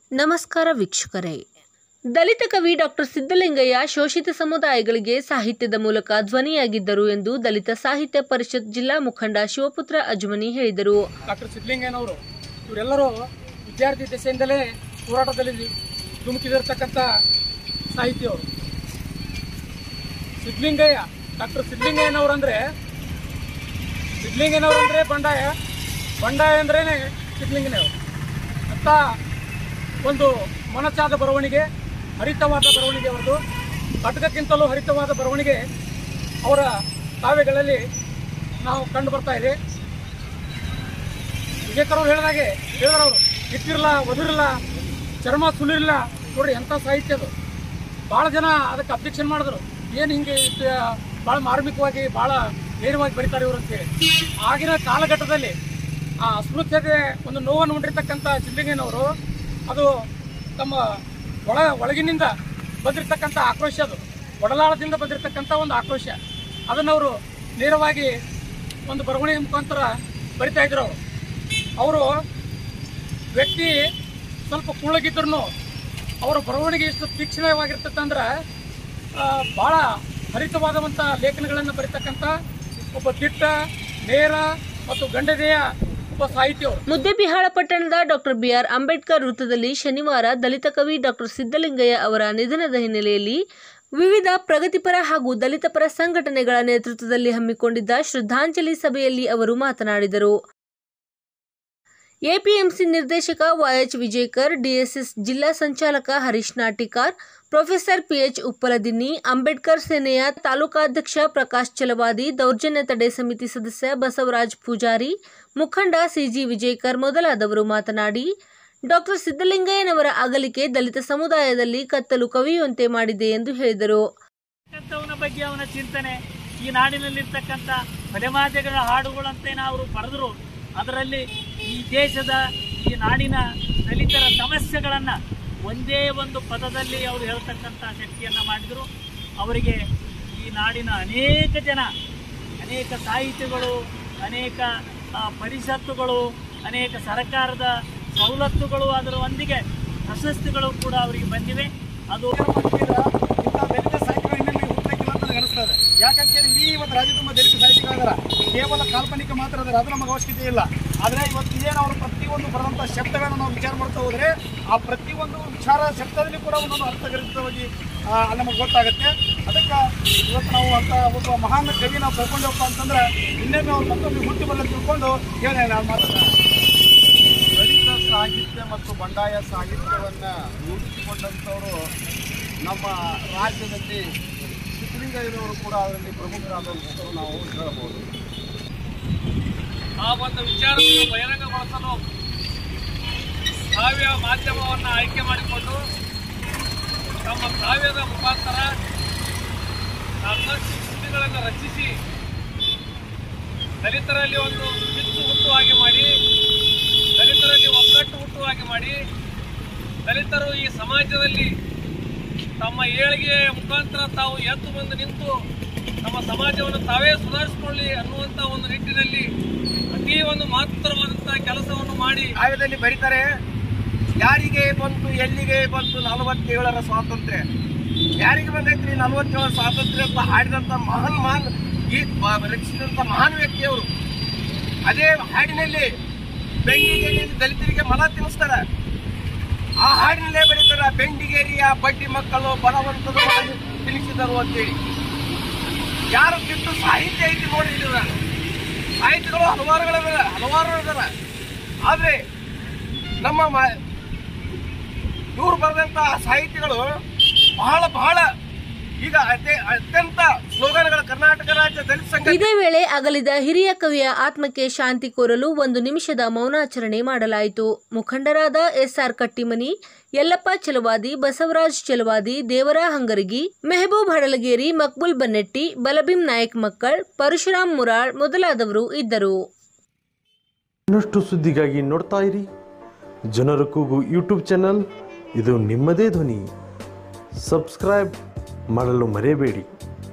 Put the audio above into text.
ನಮಸ್ಕಾರ ವೀಕ್ಷಕರೇ ದಲಿತ ಕವಿ ಡಾಕ್ಟರ್ ಸಿದ್ದಲಿಂಗಯ್ಯ ಶೋಷಿತ ಸಮುದಾಯಗಳಿಗೆ ಸಾಹಿತ್ಯದ ಮೂಲಕ ಧ್ವನಿಯಾಗಿದ್ದರು ಎಂದು ದಲಿತ ಸಾಹಿತ್ಯ ಪರಿಷತ್ ಜಿಲ್ಲಾ ಮುಖಂಡ ಶಿವಪುತ್ರ ಅಜ್ಮನಿ ಹೇಳಿದರು ಡಾಕ್ಟರ್ ಸಿದ್ಧಲಿಂಗಯ್ಯನವರು ಇವರೆಲ್ಲರೂ ವಿದ್ಯಾರ್ಥಿ ದೆಸೆಯಿಂದಲೇ ಹೋರಾಟದಲ್ಲಿ ಧುಮುಕಿದಿರ್ತಕ್ಕಂಥ ಸಾಹಿತಿಯವರು ಸಿದ್ಧಲಿಂಗಯ್ಯ ಡಾಕ್ಟರ್ ಸಿದ್ಧಲಿಂಗಯ್ಯನವರಂದ್ರೆ ಸಿದ್ಧಲಿಂಗಯ್ಯನವರಂದ್ರೆ ಬಂಡಾಯ ಬಂಡಾಯ ಅಂದ್ರೇನೆ ಸಿದ್ಧಲಿಂಗನವರು ಅಂತ ಒಂದು ಮೊನಚಾದ ಬರವಣಿಗೆ ಹರಿತವಾದ ಬರವಣಿಗೆ ಅವರದು ಕಟಕಕ್ಕಿಂತಲೂ ಹರಿತವಾದ ಬರವಣಿಗೆ ಅವರ ಕಾವ್ಯಗಳಲ್ಲಿ ನಾವು ಕಂಡು ಬರ್ತಾ ಇದೆ ವಿಜಯಕರವ್ರು ಹೇಳಿದಾಗೆ ಹೇಳಿದ್ರವರು ಹಿಟ್ಟಿರಲ್ಲ ಒದಿರಲ್ಲ ಚರ್ಮ ಸುಲಿರಲ್ಲ ನೋಡ್ರಿ ಎಂಥ ಸಾಹಿತ್ಯ ಅದು ಭಾಳ ಜನ ಅದಕ್ಕೆ ಅಬ್ಜೆಕ್ಷನ್ ಮಾಡಿದ್ರು ಏನು ಹಿಂಗೆ ಭಾಳ ಮಾರ್ಮಿಕವಾಗಿ ಭಾಳ ನೇರವಾಗಿ ಬರೀತಾರೆ ಇವರು ಅಂತೇಳಿ ಆಗಿನ ಕಾಲಘಟ್ಟದಲ್ಲಿ ಆ ಅಸ್ಪೃಶ್ಯತೆ ಒಂದು ನೋವನ್ನು ಉಂಡಿರ್ತಕ್ಕಂಥ ಸಿದ್ಧಲಿಂಗಯ್ಯನವರು ಅದು ತಮ್ಮ ಒಳ ಒಳಗಿನಿಂದ ಬಂದಿರತಕ್ಕಂಥ ಆಕ್ರೋಶ ಅದು ಒಡಲಾಳದಿಂದ ಬಂದಿರತಕ್ಕಂಥ ಒಂದು ಆಕ್ರೋಶ ಅದನ್ನು ಅವರು ನೇರವಾಗಿ ಒಂದು ಬರವಣಿಗೆ ಮುಖಾಂತರ ಬರಿತಾ ಇದ್ರು ಅವರು ಅವರು ವ್ಯಕ್ತಿ ಸ್ವಲ್ಪ ಕುಳ್ಳಗಿದ್ರು ಅವರ ಬರವಣಿಗೆ ಎಷ್ಟು ತೀಕ್ಷ್ಣವಾಗಿರ್ತದಂದ್ರೆ ಭಾಳ ಹರಿತವಾದಂಥ ಲೇಖನಗಳನ್ನು ಬರೀತಕ್ಕಂಥ ಒಬ್ಬ ದಿಟ್ಟ ನೇರ ಮತ್ತು ಗಂಡದೆಯ ಒಬ್ಬ ಸಾಹಿತಿಯವರು ಮುದ್ದೆಬಿಹಾಳ ಪಟ್ಟಣದ ಡಾಕ್ಟರ್ ಬಿಆರ್ ಅಂಬೇಡ್ಕರ್ ವೃತ್ತದಲ್ಲಿ ಶನಿವಾರ ದಲಿತ ಕವಿ ಡಾಕ್ಟರ್ ಸಿದ್ದಲಿಂಗಯ್ಯ ಅವರ ನಿಧನದ ಹಿನ್ನೆಲೆಯಲ್ಲಿ ವಿವಿಧ ಪ್ರಗತಿಪರ ಹಾಗೂ ದಲಿತ ಪರ ಸಂಘಟನೆಗಳ ನೇತೃತ್ವದಲ್ಲಿ ಹಮ್ಮಿಕೊಂಡಿದ್ದ ಶ್ರದ್ಧಾಂಜಲಿ ಸಭೆಯಲ್ಲಿ ಅವರು ಮಾತನಾಡಿದರು ಎಪಿಎಂಸಿ ನಿರ್ದೇಶಕ ವೈಎಚ್ ವಿಜಯಕರ್ ಡಿಎಸ್ಎಸ್ ಜಿಲ್ಲಾ ಸಂಚಾಲಕ ಹರೀಶ್ ನಾಟಿಕಾರ್ ಪ್ರೊಫೆಸರ್ ಪಿಎಚ್ ಉಪ್ಪಲದಿನ್ನಿ ಅಂಬೇಡ್ಕರ್ ಸೇನೆಯ ತಾಲೂಕಾಧ್ಯಕ್ಷ ಪ್ರಕಾಶ್ ಚಲವಾದಿ ದೌರ್ಜನ್ಯ ತಡೆ ಸಮಿತಿ ಸದಸ್ಯ ಬಸವರಾಜ್ ಪೂಜಾರಿ ಮುಖಂಡ ಸಿಜಿ ವಿಜಯಕರ್ ಮೊದಲಾದವರು ಮಾತನಾಡಿ ಡಾಕ್ಟರ್ ಸಿದ್ದಲಿಂಗಯ್ಯನವರ ಅಗಲಿಕೆ ದಲಿತ ಸಮುದಾಯದಲ್ಲಿ ಕತ್ತಲು ಕವಿಯುವಂತೆ ಮಾಡಿದೆ ಎಂದು ಹೇಳಿದರು ಅವನ ಬಗ್ಗೆ ಅವನ ಚಿಂತನೆ ಈ ನಾಡಿನಲ್ಲಿರ್ತಕ್ಕಂಥ ಪದಮಾತೆಗಳ ಹಾಡುಗಳಂತೆ ಅವರು ಬರೆದರು ಅದರಲ್ಲಿ ಈ ದೇಶದ ಈ ನಾಡಿನ ದಲಿತರ ಸಮಸ್ಯೆಗಳನ್ನು ಒಂದೇ ಒಂದು ಪದದಲ್ಲಿ ಅವರು ಹೇಳ್ತಕ್ಕಂಥ ಶಕ್ತಿಯನ್ನು ಮಾಡಿದರು ಅವರಿಗೆ ಈ ನಾಡಿನ ಅನೇಕ ಜನ ಅನೇಕ ಸಾಹಿತ್ಯಗಳು ಅನೇಕ ಆ, ಪರಿಷತ್ತುಗಳು ಅನೇಕ ಸರ್ಕಾರದ ಸವಲತ್ತುಗಳು ಅದರೊಂದಿಗೆ ಪ್ರಶಸ್ತಿಗಳು ಕೂಡ ಅವರಿಗೆ ಬಂದಿವೆ ಅದು ದಲಿತ ಸಾಹಿತ್ಯ ಇನ್ನೊಮ್ಮೆ ಹುಟ್ಟಕ್ಕಿಲ್ಲ ಅಂತ ನನಗೆ ಅನಿಸ್ತದೆ ಯಾಕಂತ ಇಡೀ ಇವತ್ತು ರಾಜ್ಯ ತುಂಬ ದಲಿತ ಸಾಹಿತ್ಯಗಳಾದಾರ ಕೇವಲ ಕಾಲ್ಪನಿಕ ಮಾತ್ರ ಅದರ ಅದು ನಮಗೆ ಅವಶ್ಯಕತೆ ಇಲ್ಲ ಆದರೆ ಇವತ್ತು ಏನು ಅವರು ಪ್ರತಿಯೊಂದು ಬರುವಂಥ ಶಬ್ದಗಳನ್ನು ನಾವು ವಿಚಾರ ಮಾಡ್ತಾ ಹೋದರೆ ಆ ಪ್ರತಿಯೊಂದು ವಿಚಾರ ಶಬ್ದದಲ್ಲಿ ಕೂಡ ಒಂದೊಂದು ಅರ್ಥಗರ್ಭಿತವಾಗಿ ಆ, ನಮಗೆ ಗೊತ್ತಾಗುತ್ತೆ ಅದಕ್ಕೆ ಇವತ್ತು ನಾವು ಅಂತ ಒಬ್ಬ ಮಹಾನ್ ಕವಿ ನಾವು ಕರ್ಕೊಂಡಪ್ಪ ಅಂತಂದ್ರೆ ಇನ್ನೊಮ್ಮೆ ಅವ್ರು ಮತ್ತೊಮ್ಮೆ ಹುಟ್ಟಿ ಬರಲು ತಿಳ್ಕೊಂಡು ಹೇಳಿ ನಾನು ಮಾತಾಡ ದಲಿತ ಸಾಹಿತ್ಯ ಮತ್ತು ಬಂಡಾಯ ಸಾಹಿತ್ಯವನ್ನು ರೂಪಿಸಿಕೊಂಡಂಥವರು ನಮ್ಮ ರಾಜ್ಯದಲ್ಲಿ ಸಿದ್ದಲಿಂಗಯ್ಯನವರು ಕೂಡ ಅದರಲ್ಲಿ ಪ್ರಮುಖರಾದಂಥವರು ನಾವು ಹೇಳಬಹುದು ಆ ಒಂದು ವಿಚಾರವನ್ನು ಬಹಿರಂಗಗೊಳಿಸಲು ಕಾವ್ಯ ಮಾಧ್ಯಮವನ್ನು ಆಯ್ಕೆ ಮಾಡಿಕೊಂಡು ತಮ್ಮ ಕಾವ್ಯದ ಮುಖಾಂತರ ಸಾಕಷ್ಟು ಕೃತಿಗಳನ್ನು ರಚಿಸಿ ದಲಿತರಲ್ಲಿ ಒಂದು ಕಿತ್ತು ಹುಟ್ಟು ಹಾಗೆ ಮಾಡಿ ದಲಿತರಲ್ಲಿ ಒಗ್ಗಟ್ಟು ಹುಟ್ಟು ಹಾಗೆ ಮಾಡಿ ದಲಿತರು ಈ ಸಮಾಜದಲ್ಲಿ ತಮ್ಮ ಏಳಿಗೆಯ ಮುಖಾಂತರ ತಾವು ಎದ್ದು ಬಂದು ನಿಂತು ನಮ್ಮ ಸಮಾಜವನ್ನು ತಾವೇ ಸುಧಾರಿಸಿಕೊಳ್ಳಿ ಅನ್ನುವಂಥ ಒಂದು ನಿಟ್ಟಿನಲ್ಲಿ ಅತೀ ಒಂದು ಮಹತ್ತರವಾದಂತಹ ಕೆಲಸವನ್ನು ಮಾಡಿ ಕಾವ್ಯದಲ್ಲಿ ಬರೀತಾರೆ ಯಾರಿಗೆ ಬಂತು ಎಲ್ಲಿಗೆ ಬಂತು ನಲವತ್ತೇಳರ ಸ್ವಾತಂತ್ರ್ಯ ಯಾರಿಗೆ ಬಂದೈತ್ರಿ ನಲವತ್ತೇಳರ ಸ್ವಾತಂತ್ರ್ಯ ಅಂತ ಹಾಡಿದಂಥ ಮಹಾನ್ ಮಹಾನ್ ಈ ಬ- ರಚಿಸಿದಂಥ ಮಹಾನ್ ವ್ಯಕ್ತಿಯವರು ಅದೇ ಹಾಡಿನಲ್ಲಿ ಬೆಂಡಿಗೇರಿ ದಲಿತರಿಗೆ ಮಲ ತಿನ್ನಿಸ್ತಾರೆ ಆ ಹಾಡಿನಲ್ಲೇ ಬರೀತಾರೆ ಬೆಂಡಿಗೇರಿಯ ಬಡ್ಡಿ ಮಕ್ಕಳು ಬಲವಂತರು ಮಾಡಿ ತಿನ್ನಿಸಿದರು ಅಂತೇಳಿ ಯಾರು ಬಿಟ್ಟು ಸಾಹಿತ್ಯ ಐತಿ ನೋಡಿ ಇಲ್ಲಿ ಸಾಹಿತ್ಯಗಳು ಹಲವಾರುಗಳಿವೆ ಹಲವಾರು ಇದಾವೆ ಆದರೆ ನಮ್ಮ ಮ- ಇವ್ರು ಬರೆದಂಥ ಸಾಹಿತ್ಯಗಳು ಬಹಳ ಬಹಳ ಈಗ ಅತ್ಯ ಅತ್ಯಂತ ಸ್ಲೋಗನ್ಗಳ ಕರ್ನಾಟಕ ರಾಜ್ಯ ದಲಿತ ಸಂಘ ಇದೇ ವೇಳೆ ಅಗಲಿದ ಹಿರಿಯ ಕವಿಯ ಆತ್ಮಕ್ಕೆ ಶಾಂತಿ ಕೋರಲು ಒಂದು ನಿಮಿಷದ ಮೌನಾಚರಣೆ ಮಾಡಲಾಯಿತು ಮುಖಂಡರಾದ ಎಸ್ಆರ್ ಕಟ್ಟಿಮನಿ ಯಲ್ಲಪ್ಪ ಚಲವಾದಿ ಬಸವರಾಜ್ ಚಲವಾದಿ ದೇವರ ಹಂಗರಗಿ ಮೆಹಬೂಬ್ ಹಡಲಗೇರಿ ಮಕ್ಬುಲ್ ಬನ್ನೆಟ್ಟಿ ಬಲಭೀಮ್ ನಾಯಕ್ ಮಕ್ಕಳ್ ಪರಶುರಾಮ್ ಮುರಾಳ್ ಮೊದಲಾದವರು ಇದ್ದರು ಇನ್ನಷ್ಟು ಸುದ್ದಿಗಾಗಿ ನೋಡ್ತಾ ಇರಿ ಜನರ ಕೂಗು ಯೂಟ್ಯೂಬ್ ಚಾನಲ್ ಇದು ನಿಮ್ಮದೇ ಧ್ವನಿ ಸಬ್ಸ್ಕ್ರೈಬ್ ಮಾಡಲು ಮರೆಯಬೇಡಿ